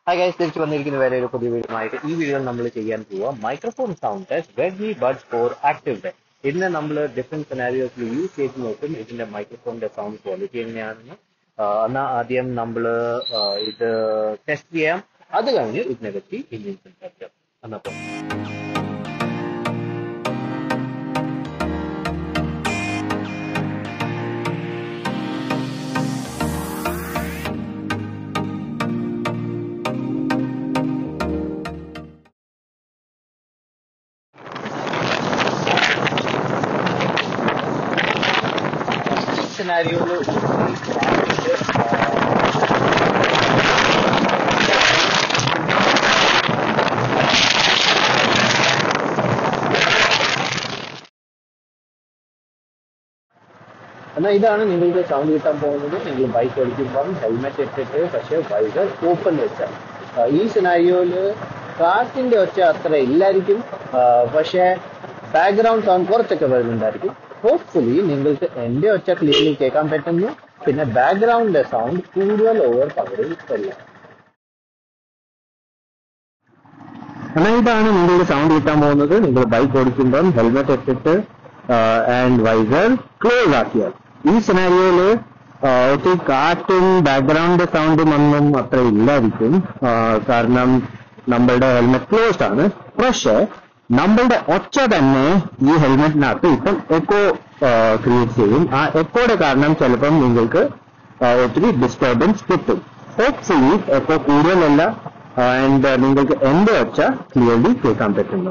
hi guys തിരിച്ചു വന്നിരിക്കുന്ന വേറെ ഒരു പുതിയ വീഡിയോ ആയിട്ട് ഈ വീഡിയോയിൽ നമ്മൾ ചെയ്യാൻ പോവുക microphone sound test Redmi bud four active day ഇതിനെ നമ്മൾ ഡിഫറെന്റ് സെനാരിയോസിൽ യൂസ് ചെയ്ത് നോക്കും ഇതിന്റെ മൈക്രോഫോണിന്റെ സൗണ്ട് ക്വാളിറ്റി എങ്ങനെയാണെന്ന് ആഹ് എന്നാ ആദ്യം നമ്മൾ ഇത് ടെസ്റ്റ് ചെയ്യാം അത് കഴിഞ്ഞ് ഇതിനെ പറ്റി ഇനിയും സംസാരിക്കാം എന്നപ്പോ സെനാരിയോയിൽ എന്നാൽ ഇതാണ് നിങ്ങൾക്ക് സൗണ്ട് കിട്ടാൻ പോകുന്നത് നിങ്ങൾ ബൈക്ക് ഓടിക്കുമ്പോൾ ഹെൽമെറ്റ് ഇട്ടിട്ട് പക്ഷേ വൈസർ ഓപ്പൺ വെച്ചാൽ ഈ സിനാരിയോയിൽ കാറ്റിന്റെ ഒച്ച അത്ര ഇല്ലായിരിക്കും ആ, പക്ഷേ ബാക്ക്ഗ്രൗണ്ട് സൗണ്ട് കുറച്ചൊക്കെ വരുന്നുണ്ടായിരിക്കും ഹോപ്പ്ഫുള്ളി നിങ്ങൾക്ക് എന്റെ ഒച്ച ക്ലിയർലി കേൾക്കാൻ പറ്റുന്നു പിന്നെ ബാക്ക്ഗ്രൗണ്ടിന്റെ സൗണ്ട് കൂടുതൽ ഓവർ പവറിൽ വരില്ല എന്നാൽ ഇതാണ് നിങ്ങളുടെ സൗണ്ട് കിട്ടാൻ പോകുന്നത് നിങ്ങൾ ബൈക്ക് ഓടിക്കുമ്പോൾ ഹെൽമെറ്റ് ഇട്ടിട്ട് ആൻഡ് വൈസർ ക്ലോസ് ആക്കിയാൽ ഈ സിനാരിയോയില് ഒത്തിരി കാറ്റും ബാക്ക്ഗ്രൗണ്ട് സൗണ്ടും ഒന്നും അത്ര ഇല്ലായിരിക്കും ആ, കാരണം നമ്മളുടെ ഹെൽമെറ്റ് ക്ലോസ്ഡ് ആണ് പക്ഷേ നമ്മളുടെ ഒച്ച തന്നെ ഈ ഹെൽമെറ്റിനകത്ത് ഇപ്പം എക്കോ ക്രിയേറ്റ് ചെയ്യും ആ എക്കോയുടെ കാരണം ചിലപ്പം നിങ്ങൾക്ക് ആ, ഒത്തിരി ഡിസ്റ്റർബൻസ് കിട്ടും ഹോപ്പ്ഫുള്ളി എക്കോ കൂടുതലല്ല ആൻഡ് നിങ്ങൾക്ക് എന്റെ ഒച്ച ക്ലിയർലി കേൾക്കാൻ പറ്റുന്നു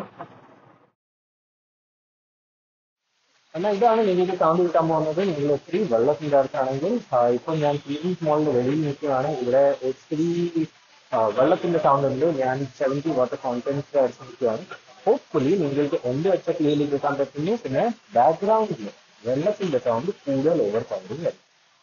എന്നാൽ ഇതാണ് നിങ്ങൾക്ക് സൗണ്ട് കിട്ടാൻ പോകുന്നത് നിങ്ങൾ ഒത്തിരി വെള്ളത്തിന്റെ അടുത്താണെങ്കിൽ ഇപ്പൊ ഞാൻ ഫീലിംഗ്സ് മോളിൽ വെളിയിൽ നിൽക്കുകയാണ് ഇവിടെ ഒത്തിരി ആ, വെള്ളത്തിന്റെ സൗണ്ട് ഉണ്ട് ഞാൻ സെവൻറ്റി വാട്ടർ കോൺഫിഡൻസ് അടുത്ത് നിൽക്കുകയാണ് ഹോപ്പ്ഫുള്ളി നിങ്ങൾക്ക് എന്റെ ഒച്ച ക്ലിയർലി കേൾക്കാൻ പറ്റുന്നു പിന്നെ ബാക്ക്ഗ്രൗണ്ടിൽ വെള്ളത്തിന്റെ സൗണ്ട് കൂടുതൽ ഓവർ സൗണ്ടും വരും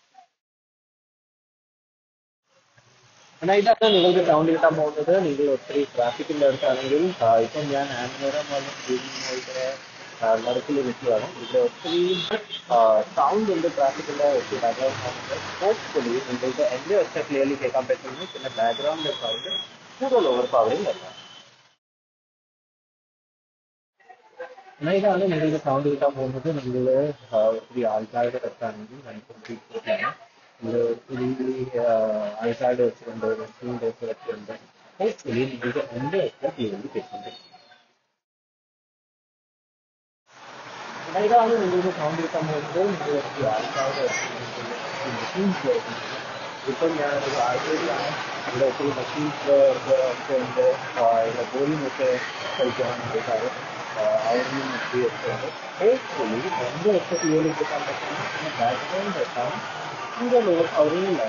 എന്നാൽ ഇതാണ് നിങ്ങൾക്ക് സൗണ്ട് കിട്ടാൻ പോകുന്നത് നിങ്ങൾ ഒത്തിരി ട്രാഫിക്കിന്റെ അടുത്താണെങ്കിൽ ആ, ഇപ്പം ഞാൻ ആൻമേരം മോളിന്റെ നടുക്കിൽ നിൽക്കുകയാണ് ഇവിടെ ഒത്തിരി സൗണ്ട് ഉണ്ട് ട്രാഫിക്കിന്റെ ഒത്തിരി ബാക്ക്ഗ്രൗണ്ട് സൗണ്ട് ഹോപ്പ്ഫുള്ളി നിങ്ങൾക്ക് എന്റെ ഒച്ച ക്ലിയർലി കേൾക്കാൻ പറ്റുന്നു പിന്നെ ബാക്ക്ഗ്രൗണ്ടിന്റെ സൗണ്ട് കൂടുതൽ ഓവർ പവറിൽ വരണം എന്നാൽ ഇതാണ് നിങ്ങൾക്ക് സൗണ്ട് കിട്ടാൻ പോകുന്നത് നിങ്ങൾ ഒത്തിരി ആൾക്കാരുടെ അടുത്താണെങ്കിൽ നമുക്കൊത്തിരി ഇത് ഒത്തിരി ആൾക്കാരുടെ വെച്ചിട്ടുണ്ട് റെസ്റ്റോറൻറ്റ് വെച്ചിട്ടുണ്ട് ഹോപ്പ്ഫുള്ളി നിങ്ങൾക്ക് എന്റെ ഒക്കെ ക്ലിയർലി കിട്ടുന്നുണ്ട് എന്നാൽ ഇതാണ് നിങ്ങൾക്ക് സൗണ്ട് കിട്ടാൻ പോകുന്നത് നിങ്ങൾ ഒത്തിരി ആൾക്കാരുടെ മെഷീൻസ് വെച്ചിട്ടുണ്ട് ഇപ്പം ഞാൻ ഒരു ആഴ്ചയിലാണ് ഇവിടെ ഒത്തിരി മെഷീൻസ് ഒക്കെ ഉണ്ട് ആ, ഇവിടെ ബോളിംഗ് കളിക്കാൻ വേണ്ടിയിട്ടാണ് അവരിൽ ഒത്തിരി ഒക്കെ ഉണ്ട് ഹോപ്പ്ഫുള്ളി എന്റെ ഒക്കെ ക്ലിയർലി കിട്ടാൻ പറ്റുന്ന പിന്നെ ബാക്ക്ഗ്രൗണ്ട് വെക്കാൻ കൂടുതൽ അവരില്ല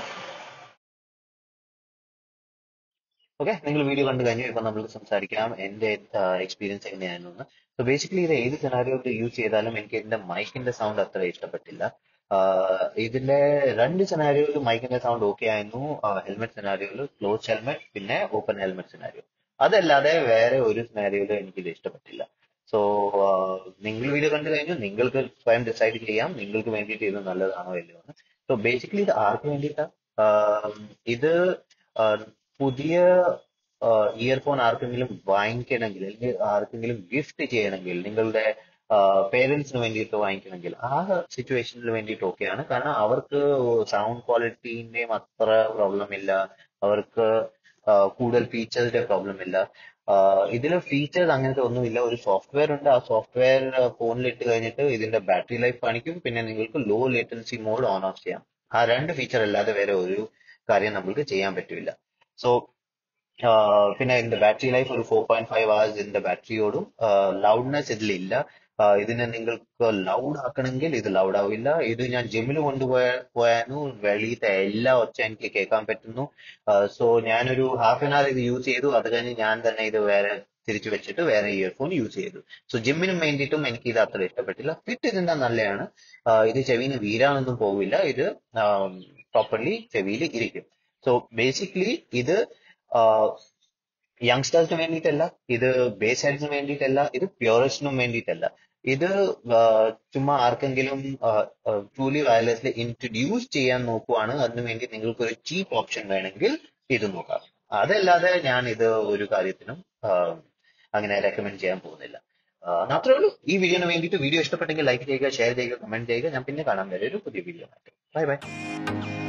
ഓക്കെ നിങ്ങൾ വീഡിയോ കണ്ടു കഴിഞ്ഞു ഇപ്പൊ നമ്മൾ സംസാരിക്കാം എന്റെ എക്സ്പീരിയൻസ് എങ്ങനെയായിരുന്നു സോ ബേസിക്കലി ഇത് ഏത് സെനാരിയോയിൽ യൂസ് ചെയ്താലും എനിക്ക് എന്റെ മൈക്കിന്റെ സൗണ്ട് അത്ര ഇഷ്ടപ്പെട്ടില്ല ആഹ് ഇതിന്റെ രണ്ട് സെനാരിയോയിൽ മൈക്കിന്റെ സൗണ്ട് ഓക്കെ ആയിരുന്നു ഹെൽമെറ്റ് സെനാരിയോയിൽ ക്ലോസ് ഹെൽമെറ്റ് പിന്നെ ഓപ്പൺ ഹെൽമെറ്റ് സെനാരിയോ അതല്ലാതെ വേറെ ഒരു സെനാരിയോയിലും എനിക്കിത് ഇഷ്ടപ്പെട്ടില്ല സോ നിങ്ങൾ വീഡിയോ കണ്ടു കഴിഞ്ഞു നിങ്ങൾക്ക് സ്വയം ഡിസൈഡ് ചെയ്യാം നിങ്ങൾക്ക് വേണ്ടിയിട്ട് ഇത് നല്ലതാണോ ഇല്ലയോ എന്ന് സോ ബേസിക്കലി ഇത് ആർക്ക് വേണ്ടിയിട്ടാ ആഹ് ഇത് ആഹ് പുതിയ ഇയർഫോൺ ആർക്കെങ്കിലും വാങ്ങിക്കണമെങ്കിൽ അല്ലെങ്കിൽ ആർക്കെങ്കിലും ഗിഫ്റ്റ് ചെയ്യണമെങ്കിൽ നിങ്ങളുടെ പേരൻസിന് വേണ്ടിയിട്ട് വാങ്ങിക്കണമെങ്കിൽ ആ സിറ്റുവേഷനിൽ വേണ്ടിയിട്ട് ഓക്കെയാണ് കാരണം അവർക്ക് സൗണ്ട് ക്വാളിറ്റീന്റെയും അത്ര പ്രോബ്ലം ഇല്ല അവർക്ക് ആ, കൂടുതൽ ഫീച്ചേഴ്സിന്റെ പ്രോബ്ലം ഇല്ല ഇതിൽ ഫീച്ചേഴ്സ് അങ്ങനത്തെ ഒന്നുമില്ല ഒരു സോഫ്റ്റ്വെയർ ഉണ്ട് ആ സോഫ്റ്റ്വെയർ ഫോണിൽ ഇട്ട് കഴിഞ്ഞിട്ട് ഇതിന്റെ ബാറ്ററി ലൈഫ് കാണിക്കും പിന്നെ നിങ്ങൾക്ക് low latency mode on off ചെയ്യാം ആ രണ്ട് ഫീച്ചർ അല്ലാതെ വേറെ ഒരു കാര്യം നമുക്ക് ചെയ്യാൻ പറ്റില്ല സോ പിന്നെ ഇതിന്റെ ബാറ്ററി ലൈഫ് ഒരു ഫോർ പോയിന്റ് ഫൈവ് അവേഴ്സ് ഇതിന്റെ ബാറ്ററി ഓടും ലൗഡ്നെസ് ഇതിലില്ല ആഹ് ഇതിനെ നിങ്ങൾക്ക് ലൗഡ് ആക്കണമെങ്കിൽ ഇത് ലൗഡ് ആവില്ല ഇത് ഞാൻ ജിമ്മിൽ കൊണ്ടുപോയ പോയാലും വെളിയിലത്തെ എല്ലാ ഒച്ച എനിക്ക് കേൾക്കാൻ പറ്റുന്നു സോ ഞാനൊരു ഹാഫ് ആൻ അവർ ഇത് യൂസ് ചെയ്തു അത് കഴിഞ്ഞ് ഞാൻ തന്നെ ഇത് വേറെ തിരിച്ചു വെച്ചിട്ട് വേറെ ഇയർഫോൺ യൂസ് ചെയ്തു സോ ജിമ്മിനും വേണ്ടിയിട്ടും എനിക്ക് ഇത് അത്ര ഇഷ്ടപ്പെട്ടില്ല ഫിറ്റ് ഇതിന്റെ നല്ലതാണ് ആഹ് ഇത് ചെവിന് വീരാനൊന്നും പോവില്ല ഇത് പ്രോപ്പർലി ചെവിയിൽ ഇരിക്കും സോ ബേസിക്കലി ഇത് യങ്സ്റ്റേഴ്സിന് വേണ്ടിയിട്ടല്ല ഇത് ബേസ് ഹെഡ്സിന് വേണ്ടിയിട്ടല്ല ഇത് പ്യൂറിസ്റ്റിനും വേണ്ടിയിട്ടല്ല ഇത് ആ, ചുമ്മാ ആർക്കെങ്കിലും ട്രൂലി വയർലെസ്സിൽ ഇൻട്രൊഡ്യൂസ് ചെയ്യാൻ നോക്കുവാണ് അതിനു വേണ്ടി നിങ്ങൾക്ക് ഒരു ചീപ്പ് ഓപ്ഷൻ വേണമെങ്കിൽ ഇത് നോക്കാം അതല്ലാതെ ഞാൻ ഇത് ഒരു കാര്യത്തിനും ആ, അങ്ങനെ റെക്കമെൻഡ് ചെയ്യാൻ പോകുന്നില്ല ആ, മാത്രമേ ഉള്ളൂ ഈ വീഡിയോന് വേണ്ടിയിട്ട് വീഡിയോ ഇഷ്ടപ്പെട്ടെങ്കിൽ ലൈക്ക് ചെയ്യുക ഷെയർ ചെയ്യുക കമന്റ് ചെയ്യുക ഞാൻ പിന്നെ കാണാൻ വരെ ഒരു പുതിയ വീഡിയോ ബൈ ബൈ